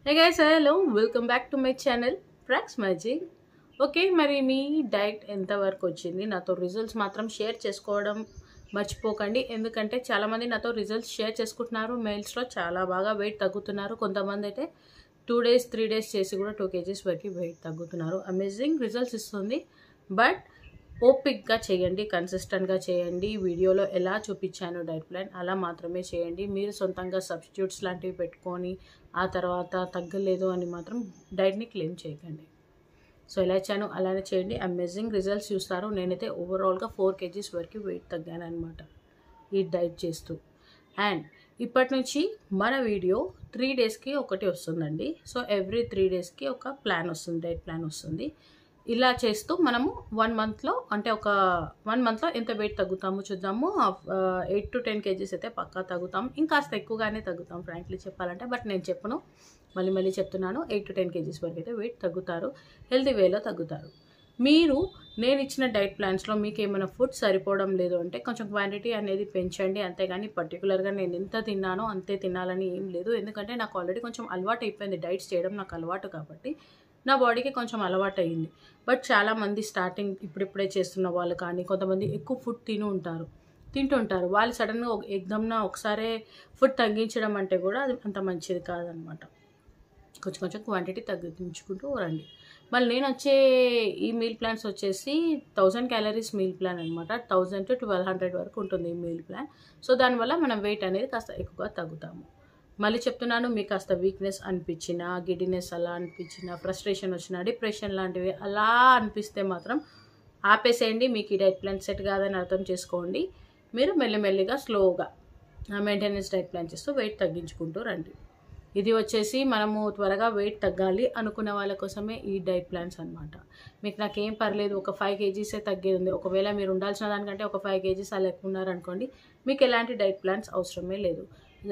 hey guys hello welcome back to my channel ప్రాక్స్ magic okay మరి మీ diet ఎంతవరకు వచ్చింది నాతో రిజల్ట్స్ మాత్రం షేర్ చేసుకోవడం మర్చిపోకండి ఎందుకంటే చాలామంది నాతో రిజల్ట్స్ షేర్ చేసుకుంటున్నారు మెయిల్స్లో చాలా బాగా వెయిట్ తగ్గుతున్నారు కొంతమంది అయితే టూ డేస్ త్రీ డేస్ చేసి కూడా టూ కేజీస్ వరకు వెయిట్ తగ్గుతున్నారు అమేజింగ్ రిజల్ట్స్ ఇస్తుంది బట్ ఓపిక్గా చేయండి కన్సిస్టెంట్గా చేయండి వీడియోలో ఎలా చూపించాను డైట్ ప్లాన్ అలా మాత్రమే చేయండి మీరు సొంతంగా సబ్స్టిట్యూట్స్ లాంటివి పెట్టుకొని ఆ తర్వాత తగ్గలేదు అని మాత్రం డైట్ని క్లెయిమ్ చేయకండి సో ఎలా ఇచ్చాను అలానే చేయండి అమేజింగ్ రిజల్ట్స్ చూస్తారు నేనైతే ఓవరాల్గా ఫోర్ కేజీస్ వరకు వెయిట్ తగ్గాను అనమాట ఈ డైట్ చేస్తూ అండ్ ఇప్పటి నుంచి మన వీడియో త్రీ డేస్కి ఒకటి వస్తుందండి సో ఎవ్రీ త్రీ డేస్కి ఒక ప్లాన్ వస్తుంది డైట్ ప్లాన్ వస్తుంది ఇలా చేస్తూ మనము వన్ మంత్లో అంటే ఒక వన్ మంత్లో ఎంత వెయిట్ తగ్గుతాము చూద్దాము ఎయిట్ టు టెన్ కేజీస్ అయితే పక్కా తగ్గుతాం ఇంకాస్త ఎక్కువగానే తగ్గుతాం ఫ్రాంక్లీ చెప్పాలంటే బట్ నేను చెప్పను మళ్ళీ మళ్ళీ చెప్తున్నాను ఎయిట్ టు టెన్ కేజీస్ వరకు అయితే వెయిట్ తగ్గుతారు హెల్తీ వేలో తగ్గుతారు మీరు నేను ఇచ్చిన డైట్ ప్లాన్స్లో మీకు ఏమైనా ఫుడ్ సరిపోవడం లేదు అంటే కొంచెం క్వాంటిటీ అనేది పెంచండి అంతేగాని పర్టికులర్గా నేను ఎంత తిన్నానో అంతే తినాలని ఏం లేదు ఎందుకంటే నాకు ఆల్రెడీ కొంచెం అలవాటు అయిపోయింది డైట్స్ చేయడం నాకు అలవాటు కాబట్టి నా బాడీకి కొంచెం అలవాటు అయ్యింది బట్ చాలామంది స్టార్టింగ్ ఇప్పుడిప్పుడే చేస్తున్న వాళ్ళు కానీ కొంతమంది ఎక్కువ ఫుడ్ తిని ఉంటారు తింటుంటారు వాళ్ళు సడన్గా ఒక ఎగ్దమ్న ఒకసారే ఫుడ్ తగ్గించడం అంటే కూడా అది అంత మంచిది కాదనమాట కొంచెం కొంచెం క్వాంటిటీ తగ్గించుకుంటూ రండి మళ్ళీ నేను వచ్చే ఈ మీల్ ప్లాన్స్ వచ్చేసి థౌజండ్ క్యాలరీస్ మీల్ ప్లాన్ అనమాట థౌజండ్ టు ట్వెల్వ్ హండ్రెడ్ వరకు ఉంటుంది ఈ మీల్ ప్లాన్ సో దానివల్ల మనం వెయిట్ అనేది కాస్త ఎక్కువగా తగ్గుతాము మళ్ళీ చెప్తున్నాను మీకు కాస్త వీక్నెస్ అనిపించిన గిడినెస్ అలా అనిపించిన ఫ్రస్ట్రేషన్ వచ్చిన డిప్రెషన్ లాంటివి అలా అనిపిస్తే మాత్రం ఆపేసేయండి మీకు ఈ డైట్ ప్లాన్ సెట్ కాదని అర్థం చేసుకోండి మీరు మెల్లిమెల్లిగా స్లోగా మెయింటెనెన్స్ డైట్ ప్లాన్ చేస్తూ వెయిట్ తగ్గించుకుంటూ రండి ఇది వచ్చేసి మనము త్వరగా వెయిట్ తగ్గాలి అనుకున్న వాళ్ళ కోసమే ఈ డైట్ ప్లాన్స్ అనమాట మీకు నాకేం పర్లేదు ఒక ఫైవ్ కేజీసే తగ్గేది ఉంది ఒకవేళ మీరు ఉండాల్సిన దానికంటే ఒక ఫైవ్ కేజీస్ అలా ఎక్కువ ఉన్నారనుకోండి మీకు ఎలాంటి డైట్ ప్లాన్స్ అవసరమే లేదు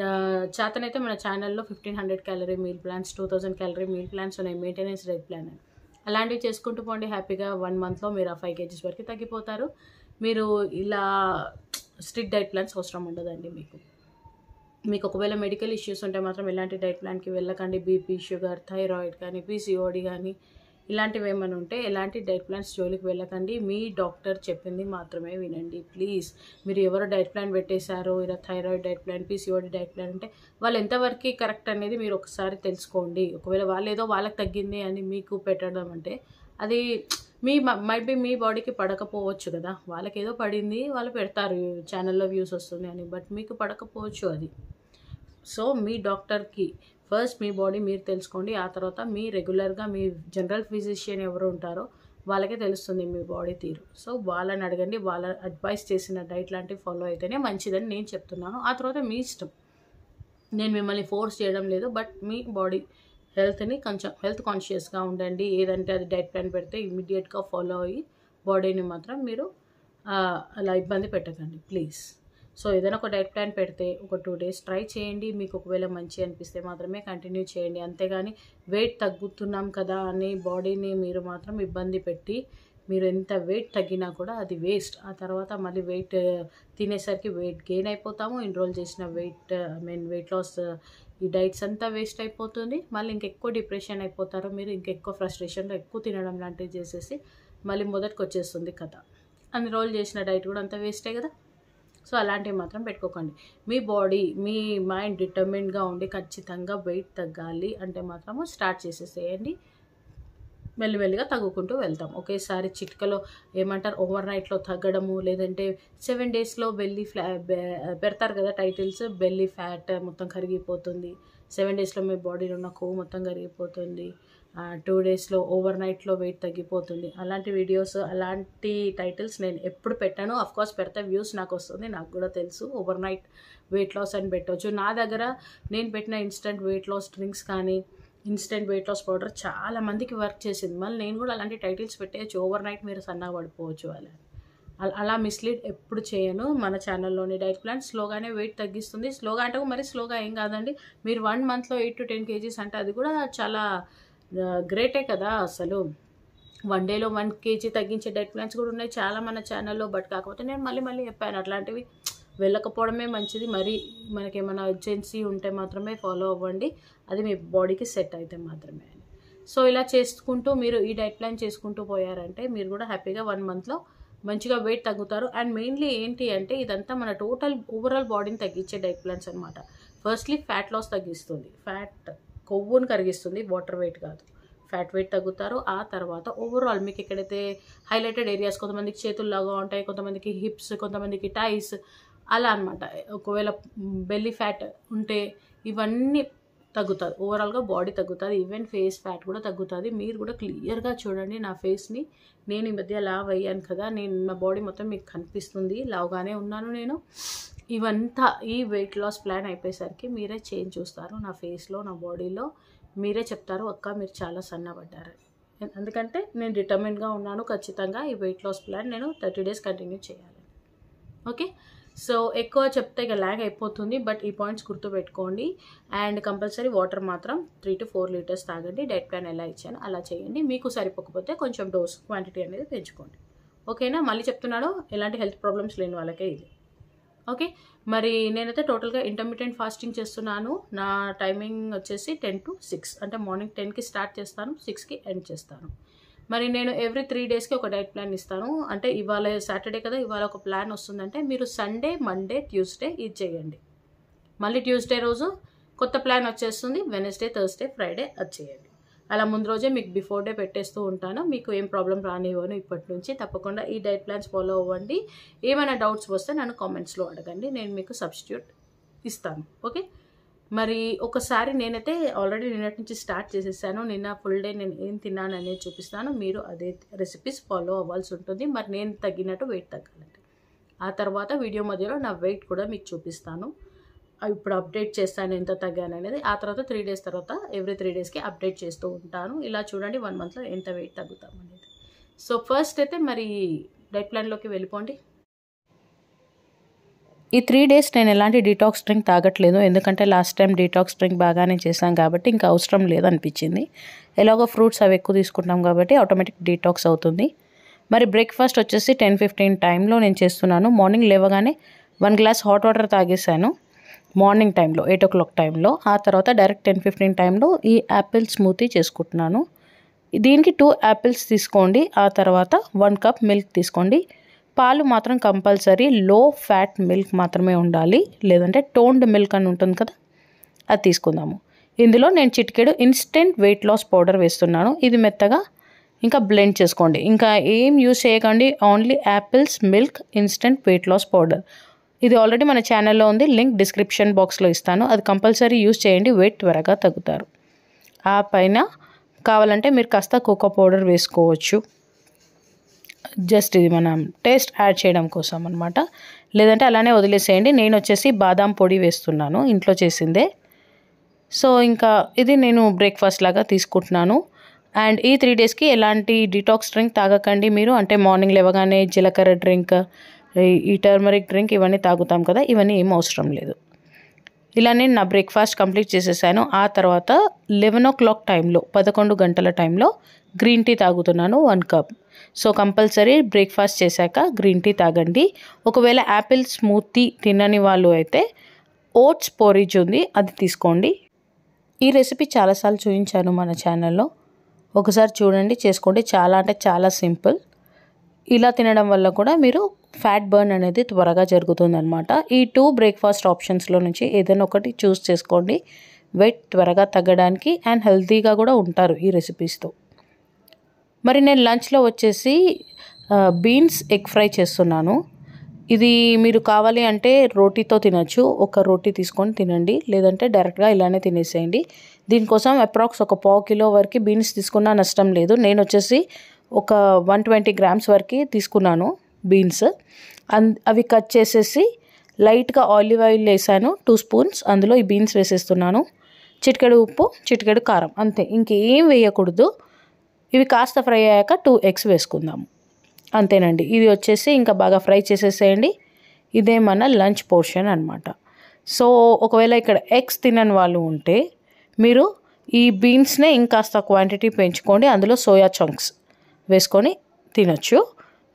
చేతనైతే మన ఛానల్లో fifteen hundred calorie meal plans two thousand calorie meal plans ఉన్నాయి మెయింటెనెన్స్ డైట్ ప్లాన్ అని అలాంటివి చేసుకుంటూ పోండి హ్యాపీగా వన్ మంత్లో మీరు ఆ ఫైవ్ కేజీస్ వరకు తగ్గిపోతారు మీరు ఇలా స్ట్రిక్ట్ డైట్ ప్లాన్స్ అవసరం ఉండదండి మీకు మీకు ఒకవేళ మెడికల్ ఇష్యూస్ ఉంటే మాత్రం ఎలాంటి డైట్ ప్లాన్కి వెళ్ళకండి బీపీ షుగర్ థైరాయిడ్ కానీ పీసీఓడి కానీ ఇలాంటివి ఏమైనా ఉంటే ఎలాంటి డైట్ ప్లాన్స్ జోలికి వెళ్ళకండి మీ డాక్టర్ చెప్పింది మాత్రమే వినండి ప్లీజ్ మీరు ఎవరో డైట్ ప్లాన్ పెట్టేశారో ఇలా thyroid diet plan PCOD diet plan అంటే వాళ్ళు ఎంతవరకు కరెక్ట్ అనేది మీరు ఒకసారి తెలుసుకోండి ఒకవేళ వాళ్ళు ఏదో వాళ్ళకి తగ్గింది అని మీకు పెట్టడం అంటే అది మీ మైట్ బి మీ బాడీకి పడకపోవచ్చు కదా వాళ్ళకి ఏదో పడింది వాళ్ళు పెడతారు ఛానల్లో వ్యూస్ వస్తుంది అని బట్ మీకు పడకపోవచ్చు అది సో మీ డాక్టర్కి ఫస్ట్ మీ బాడీ మీరు తెలుసుకోండి ఆ తర్వాత మీ రెగ్యులర్గా మీ జనరల్ ఫిజిషియన్ ఎవరు ఉంటారో వాళ్ళకే తెలుస్తుంది మీ బాడీ తీరు సో వాళ్ళని అడగండి వాళ్ళ అడ్వైస్ చేసిన డైట్ లాంటివి ఫాలో అయితేనే మంచిదని నేను చెప్తున్నాను ఆ తర్వాత మీ ఇష్టం నేను మిమ్మల్ని ఫోర్స్ చేయడం లేదు బట్ మీ బాడీ హెల్త్ని కొంచెం హెల్త్ కాన్షియస్గా ఉండండి ఏదంటే అది డైట్ ప్లాన్ పెడితే ఇమీడియట్గా ఫాలో అయ్యి బాడీని మాత్రం మీరు అలా ఇబ్బంది పెట్టకండి ప్లీజ్ సో ఏదైనా ఒక డైట్ ప్లాన్ పెడితే ఒక టూ డేస్ ట్రై చేయండి మీకు ఒకవేళ మంచి అనిపిస్తే మాత్రమే కంటిన్యూ చేయండి అంతేగాని వెయిట్ తగ్గుతున్నాం కదా అని బాడీని మీరు మాత్రం ఇబ్బంది పెట్టి మీరు ఎంత వెయిట్ తగ్గినా కూడా అది వేస్ట్ ఆ తర్వాత మళ్ళీ వెయిట్ తినేసరికి వెయిట్ గెయిన్ అయిపోతాము ఎన్రోల్ చేసిన weight I mean weight loss ఈ డైట్స్ అంతా వేస్ట్ అయిపోతుంది మళ్ళీ ఇంకెక్కువ డిప్రెషన్ అయిపోతారు మీరు ఇంకెక్కువ ఫ్రస్ట్రేషన్లో ఎక్కువ తినడం లాంటివి చేసేసి మళ్ళీ మొదటికి వచ్చేస్తుంది కథ అన్ని రోజులు చేసిన డైట్ కూడా అంతా వేస్టే కదా సో అలాంటివి మాత్రం పెట్టుకోకండి మీ బాడీ మీ మైండ్ డిటర్మిన్డ్గా ఉండి ఖచ్చితంగా వెయిట్ తగ్గాలి అంటే మాత్రము స్టార్ట్ చేసేసేయండి మెల్లిమెల్లిగా తగ్గుకుంటూ వెళ్తాం ఒకేసారి చిట్కలో ఏమంటారు ఓవర్ నైట్లో తగ్గడము లేదంటే సెవెన్ డేస్లో బెల్లీ ఫ్లా పెడతారు కదా టైటిల్స్ బెల్లీ ఫ్యాట్ మొత్తం కరిగిపోతుంది సెవెన్ డేస్లో మీ బాడీలో ఉన్న కొవ్వు మొత్తం కరిగిపోతుంది టూ డేస్లో ఓవర్ నైట్లో వెయిట్ తగ్గిపోతుంది అలాంటి వీడియోస్ అలాంటి టైటిల్స్ నేను ఎప్పుడు పెట్టాను కోర్స్ పెడితే వ్యూస్ నాకు వస్తుంది నాకు కూడా తెలుసు ఓవర్ నైట్ వెయిట్ లాస్ అని పెట్టవచ్చు నా దగ్గర నేను పెట్టిన ఇన్స్టెంట్ వెయిట్ లాస్ డ్రింక్స్ కానీ ఇన్స్టెంట్ వెయిట్ లాస్ పౌడర్ చాలా మందికి వర్క్ చేసింది మళ్ళీ నేను కూడా అలాంటి టైటిల్స్ పెట్టేయచ్చు ఓవర్ నైట్ మీరు సన్నగా పడిపోవచ్చు వాళ్ళని అలా మిస్లీడ్ ఎప్పుడు చేయను మన ఛానల్లోని డైట్ ప్లాన్ స్లోగానే వెయిట్ తగ్గిస్తుంది స్లోగా అంటే మరి స్లోగా ఏం కాదండి మీరు వన్ మంత్లో ఎయిట్ టు టెన్ కేజీస్ అంటే అది కూడా చాలా గ్రేటే కదా అసలు వన్ డేలో వన్ కేజీ తగ్గించే డైట్ ప్లాన్స్ కూడా ఉన్నాయి చాలా మన ఛానల్లో బట్ కాకపోతే నేను మళ్ళీ మళ్ళీ చెప్పాను అట్లాంటివి వెళ్ళకపోవడమే మంచిది మరి మనకి ఏమైనా అర్జెన్సీ ఉంటే మాత్రమే ఫాలో అవ్వండి అది మీ బాడీకి సెట్ అయితే మాత్రమే అని సో ఇలా చేసుకుంటూ మీరు ఈ డైట్ ప్లాన్ చేసుకుంటూ పోయారంటే మీరు కూడా హ్యాపీగా వన్ మంత్లో మంచిగా వెయిట్ తగ్గుతారు అండ్ మెయిన్లీ ఏంటి అంటే ఇదంతా మన టోటల్ ఓవరాల్ బాడీని తగ్గించే డైట్ ప్లాన్స్ అనమాట ఫస్ట్లీ ఫ్యాట్ లాస్ తగ్గిస్తుంది ఫ్యాట్ కొవ్వును కరిగిస్తుంది వాటర్ వెయిట్ కాదు ఫ్యాట్ వెయిట్ తగ్గుతారు ఆ తర్వాత ఓవరాల్ మీకు ఎక్కడైతే హైలైటెడ్ ఏరియాస్ కొంతమందికి చేతుల్లాగా ఉంటాయి కొంతమందికి హిప్స్ కొంతమందికి టైస్ అలా అనమాట ఒకవేళ బెల్లీ ఫ్యాట్ ఉంటే ఇవన్నీ తగ్గుతుంది ఓవరాల్గా బాడీ తగ్గుతుంది ఈవెన్ ఫేస్ ఫ్యాట్ కూడా తగ్గుతుంది మీరు కూడా క్లియర్గా చూడండి నా ఫేస్ని నేను ఈ మధ్య లావ్ అయ్యాను కదా నేను నా బాడీ మొత్తం మీకు కనిపిస్తుంది లావుగానే ఉన్నాను నేను ఇవంతా ఈ వెయిట్ లాస్ ప్లాన్ అయిపోయేసరికి మీరే చేంజ్ చూస్తారు నా ఫేస్లో నా బాడీలో మీరే చెప్తారు అక్క మీరు చాలా సన్నబడ్డారని ఎందుకంటే నేను డిటర్మిన్గా ఉన్నాను ఖచ్చితంగా ఈ వెయిట్ లాస్ ప్లాన్ నేను థర్టీ డేస్ కంటిన్యూ చేయాలి ఓకే సో ఎక్కువ చెప్తే ఇక ల్యాగ్ అయిపోతుంది బట్ ఈ పాయింట్స్ గుర్తుపెట్టుకోండి అండ్ కంపల్సరీ వాటర్ మాత్రం త్రీ టు ఫోర్ లీటర్స్ తాగండి డైట్ ప్లాన్ ఎలా ఇచ్చాను అలా చేయండి మీకు సరిపోకపోతే కొంచెం డోస్ క్వాంటిటీ అనేది పెంచుకోండి ఓకేనా మళ్ళీ చెప్తున్నాను ఎలాంటి హెల్త్ ప్రాబ్లమ్స్ లేని వాళ్ళకే ఇది ఓకే మరి నేనైతే టోటల్గా ఇంటర్మీడియట్ ఫాస్టింగ్ చేస్తున్నాను నా టైమింగ్ వచ్చేసి టెన్ టు సిక్స్ అంటే మార్నింగ్ టెన్కి స్టార్ట్ చేస్తాను సిక్స్కి ఎండ్ చేస్తాను మరి నేను ఎవ్రీ త్రీ డేస్కి ఒక డైట్ ప్లాన్ ఇస్తాను అంటే ఇవాళ సాటర్డే కదా ఇవాళ ఒక ప్లాన్ వస్తుందంటే మీరు సండే మండే ట్యూస్డే ఇది చేయండి మళ్ళీ ట్యూస్డే రోజు కొత్త ప్లాన్ వచ్చేస్తుంది వెనస్డే థర్స్డే ఫ్రైడే అది చేయండి అలా ముందు రోజే మీకు బిఫోర్ డే పెట్టేస్తూ ఉంటాను మీకు ఏం ప్రాబ్లం రానివ్వను ఇప్పటి నుంచి తప్పకుండా ఈ డైట్ ప్లాన్స్ ఫాలో అవ్వండి ఏమైనా డౌట్స్ వస్తే నన్ను కామెంట్స్లో అడగండి నేను మీకు సబ్స్టిట్యూట్ ఇస్తాను ఓకే మరి ఒకసారి నేనైతే ఆల్రెడీ నిన్నటి నుంచి స్టార్ట్ చేసేసాను నిన్న ఫుల్ డే నేను ఏం తిన్నాను అనేది చూపిస్తాను మీరు అదే రెసిపీస్ ఫాలో అవ్వాల్సి ఉంటుంది మరి నేను తగ్గినట్టు వెయిట్ తగ్గాలండి ఆ తర్వాత వీడియో మధ్యలో నా వెయిట్ కూడా మీకు చూపిస్తాను ఇప్పుడు అప్డేట్ చేస్తాను ఎంత తగ్గాను అనేది ఆ తర్వాత త్రీ డేస్ తర్వాత ఎవ్రీ త్రీ డేస్కి అప్డేట్ చేస్తూ ఉంటాను ఇలా చూడండి వన్ మంత్లో ఎంత వెయిట్ తగ్గుతాం అనేది సో ఫస్ట్ అయితే మరి డైట్ ప్లాన్లోకి వెళ్ళిపోండి ఈ త్రీ డేస్ నేను ఎలాంటి డీటాక్స్ డ్రింక్ తాగట్లేదు ఎందుకంటే లాస్ట్ టైం డీటాక్స్ డ్రింక్ బాగానే చేశాం కాబట్టి ఇంకా అవసరం లేదనిపించింది ఎలాగో ఫ్రూట్స్ అవి ఎక్కువ తీసుకుంటాం కాబట్టి ఆటోమేటిక్ డీటాక్స్ అవుతుంది మరి బ్రేక్ఫాస్ట్ వచ్చేసి టెన్ ఫిఫ్టీన్ టైంలో నేను చేస్తున్నాను మార్నింగ్ లేవగానే వన్ గ్లాస్ హాట్ వాటర్ తాగేసాను మార్నింగ్ టైంలో ఎయిట్ ఓ క్లాక్ టైంలో ఆ తర్వాత డైరెక్ట్ టెన్ ఫిఫ్టీన్ టైంలో ఈ యాపిల్ స్మూతీ చేసుకుంటున్నాను దీనికి టూ యాపిల్స్ తీసుకోండి ఆ తర్వాత వన్ కప్ మిల్క్ తీసుకోండి పాలు మాత్రం కంపల్సరీ లో ఫ్యాట్ మిల్క్ మాత్రమే ఉండాలి లేదంటే టోన్డ్ మిల్క్ అని ఉంటుంది కదా అది తీసుకుందాము ఇందులో నేను చిటికెడు ఇన్స్టెంట్ వెయిట్ లాస్ పౌడర్ వేస్తున్నాను ఇది మెత్తగా ఇంకా బ్లెండ్ చేసుకోండి ఇంకా ఏం యూస్ చేయకండి only apples milk instant weight loss powder ఇది ఆల్రెడీ మన ఛానల్లో ఉంది లింక్ డిస్క్రిప్షన్ బాక్స్లో ఇస్తాను అది కంపల్సరీ యూస్ చేయండి వెయిట్ త్వరగా తగ్గుతారు ఆ పైన కావాలంటే మీరు కాస్త కోకో పౌడర్ వేసుకోవచ్చు జస్ట్ ఇది మనం టేస్ట్ యాడ్ చేయడం కోసం అనమాట లేదంటే అలానే వదిలేసేయండి నేను వచ్చేసి బాదాం పొడి వేస్తున్నాను ఇంట్లో చేసిందే సో ఇంకా ఇది నేను బ్రేక్ఫాస్ట్ లాగా తీసుకుంటున్నాను అండ్ ఈ త్రీ డేస్కి ఎలాంటి డిటాక్స్ డ్రింక్ తాగకండి మీరు అంటే మార్నింగ్ లేవగానే జీలకర్ర డ్రింక్ ఈ టర్మరిక్ డ్రింక్ ఇవన్నీ తాగుతాం కదా ఇవన్నీ ఏం అవసరం లేదు ఇలా నేను నా బ్రేక్ఫాస్ట్ కంప్లీట్ చేసేసాను ఆ తర్వాత లెవెన్ ఓ క్లాక్ టైంలో పదకొండు గంటల టైంలో గ్రీన్ టీ తాగుతున్నాను one cup so compulsory breakfast చేశాక గ్రీన్ టీ తాగండి ఒకవేళ యాపిల్ స్మూతీ తినని వాళ్ళు అయితే ఓట్స్ పోరిజ్ ఉంది అది తీసుకోండి ఈ రెసిపీ చాలాసార్లు చూపించాను మన ఛానల్లో ఒకసారి చూడండి చేసుకోండి చాలా అంటే చాలా సింపుల్ ఇలా తినడం వల్ల కూడా మీరు ఫ్యాట్ బర్న్ అనేది త్వరగా జరుగుతుందనమాట ఈ టూ బ్రేక్ఫాస్ట్ ఆప్షన్స్లో నుంచి ఏదైనా ఒకటి చూస్ చేసుకోండి వెయిట్ త్వరగా తగ్గడానికి అండ్ హెల్తీగా కూడా ఉంటారు ఈ రెసిపీస్తో మరి నేను లంచ్లో వచ్చేసి బీన్స్ ఎగ్ ఫ్రై చేస్తున్నాను ఇది మీరు కావాలి అంటే రోటీతో తినచ్చు ఒక రోటీ తీసుకొని తినండి లేదంటే డైరెక్ట్గా ఇలానే తినేసేయండి దీనికోసం అప్రాక్స్ ఒక పావు కిలో వరకు బీన్స్ తీసుకున్నా నష్టం లేదు నేను వచ్చేసి ఒక వన్ ట్వంటీ గ్రామ్స్ వరకు తీసుకున్నాను బీన్స్ అన్ అవి కట్ చేసేసి లైట్గా ఆలివ్ ఆయిల్ వేసాను టూ స్పూన్స్ అందులో ఈ బీన్స్ వేసేస్తున్నాను చిటికెడు ఉప్పు చిటికెడు కారం అంతే ఇంకేం వేయకూడదు ఇవి కాస్త ఫ్రై అయ్యాక టూ ఎగ్స్ వేసుకుందాము అంతేనండి ఇది వచ్చేసి ఇంకా బాగా ఫ్రై చేసేసేయండి ఇదే మన లంచ్ పోర్షన్ అనమాట సో ఒకవేళ ఇక్కడ ఎగ్స్ తినని వాళ్ళు ఉంటే మీరు ఈ బీన్స్నే ఇంకాస్త క్వాంటిటీ పెంచుకోండి అందులో సోయా చంక్స్ వేసుకొని తినొచ్చు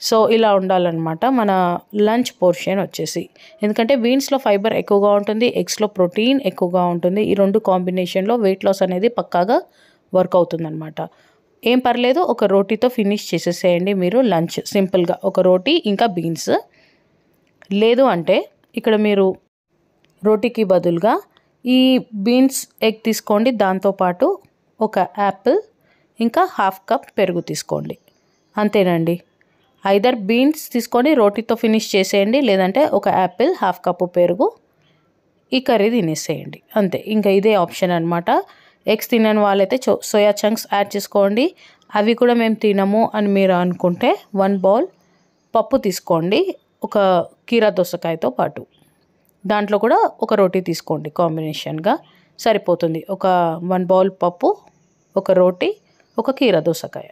సో ఇలా ఉండాలన్నమాట మన లంచ్ పోర్షన్ వచ్చేసి ఎందుకంటే బీన్స్లో ఫైబర్ ఎక్కువగా ఉంటుంది ఎగ్స్లో ప్రోటీన్ ఎక్కువగా ఉంటుంది ఈ రెండు కాంబినేషన్లో వెయిట్ లాస్ అనేది పక్కాగా వర్క్ అవుతుందన్నమాట ఏం పర్లేదు ఒక రోటీతో ఫినిష్ చేసేసేయండి మీరు లంచ్ సింపుల్గా ఒక రోటీ ఇంకా బీన్స్ లేదు అంటే ఇక్కడ మీరు రోటీకి బదులుగా ఈ బీన్స్ ఎగ్ తీసుకోండి దాంతోపాటు ఒక యాపిల్ ఇంకా హాఫ్ కప్ పెరుగు తీసుకోండి అంతేనండి ఐదర్ బీన్స్ తీసుకొని రోటీతో ఫినిష్ చేసేయండి లేదంటే ఒక యాపిల్ హాఫ్ కప్పు పెరుగు ఈ కర్రీ తినేసేయండి అంతే ఇంకా ఇదే ఆప్షన్ అనమాట ఎగ్స్ తినని వాళ్ళైతే చో సోయా చంక్స్ యాడ్ చేసుకోండి అవి కూడా మేము తినము అని మీరు అనుకుంటే వన్ బౌల్ పప్పు తీసుకోండి ఒక కీరా దోసకాయతో పాటు దాంట్లో కూడా ఒక రోటీ తీసుకోండి కాంబినేషన్గా సరిపోతుంది ఒక వన్ బౌల్ పప్పు ఒక రోటీ ఒక కీరా దోసకాయ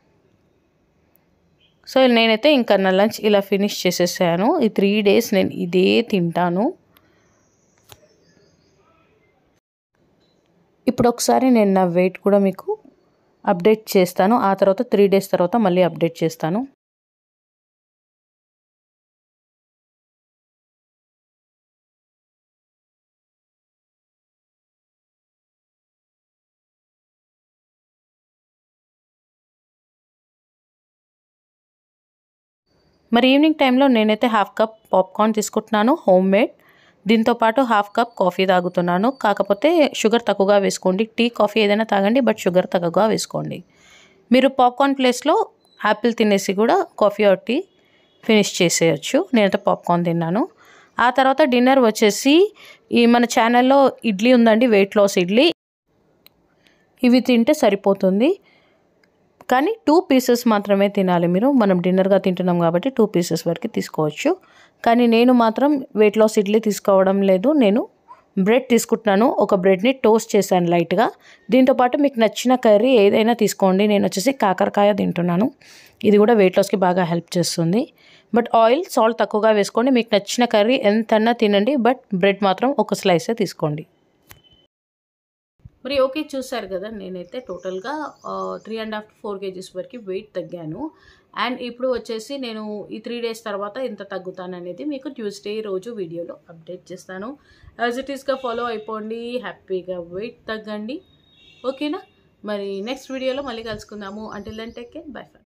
సో నేనైతే ఇంకా నా లంచ్ ఇలా ఫినిష్ చేసేసాను ఈ త్రీ డేస్ నేను ఇదే తింటాను ఇప్పుడు ఒకసారి నేను నా వెయిట్ కూడా మీకు అప్డేట్ చేస్తాను ఆ తర్వాత త్రీ డేస్ తర్వాత మళ్ళీ అప్డేట్ చేస్తాను మరి ఈవినింగ్ టైంలో నేనైతే హాఫ్ కప్ పాప్కార్న్ తీసుకుంటున్నాను హోమ్ మేడ్ దీంతోపాటు హాఫ్ కప్ కాఫీ తాగుతున్నాను కాకపోతే షుగర్ తక్కువగా వేసుకోండి టీ కాఫీ ఏదైనా తాగండి బట్ షుగర్ తక్కువగా వేసుకోండి మీరు పాప్కార్న్ ప్లేస్లో యాపిల్ తినేసి కూడా కాఫీ ఆర్ టీ ఫినిష్ చేసేయచ్చు నేనైతే పాప్కార్న్ తిన్నాను ఆ తర్వాత డిన్నర్ వచ్చేసి ఈ మన ఛానల్లో ఇడ్లీ ఉందండి వెయిట్ లాస్ ఇడ్లీ ఇవి తింటే సరిపోతుంది కానీ టూ పీసెస్ మాత్రమే తినాలి మీరు మనం డిన్నర్గా తింటున్నాం కాబట్టి టూ పీసెస్ వరకు తీసుకోవచ్చు కానీ నేను మాత్రం వెయిట్ లాస్ ఇడ్లీ తీసుకోవడం లేదు నేను బ్రెడ్ తీసుకుంటున్నాను ఒక బ్రెడ్ని టోస్ట్ చేశాను లైట్గా దీంతోపాటు మీకు నచ్చిన కర్రీ ఏదైనా తీసుకోండి నేను వచ్చేసి కాకరకాయ తింటున్నాను ఇది కూడా వెయిట్ లాస్కి బాగా హెల్ప్ చేస్తుంది బట్ ఆయిల్ సాల్ట్ తక్కువగా వేసుకోండి మీకు నచ్చిన కర్రీ ఎంతన్నా తినండి బట్ బ్రెడ్ మాత్రం ఒక స్లైసే తీసుకోండి మరి ఓకే చూసారు కదా నేనైతే టోటల్గా three and half four KGs వరకు వెయిట్ తగ్గాను అండ్ ఇప్పుడు వచ్చేసి నేను ఈ త్రీ డేస్ తర్వాత ఎంత తగ్గుతాను అనేది మీకు ట్యూస్డే రోజు వీడియోలో అప్డేట్ చేస్తాను యాజ్ ఇట్ ఈస్గా ఫాలో అయిపోండి హ్యాపీగా వెయిట్ తగ్గండి ఓకేనా మరి నెక్స్ట్ వీడియోలో మళ్ళీ కలుసుకుందాము until then take care by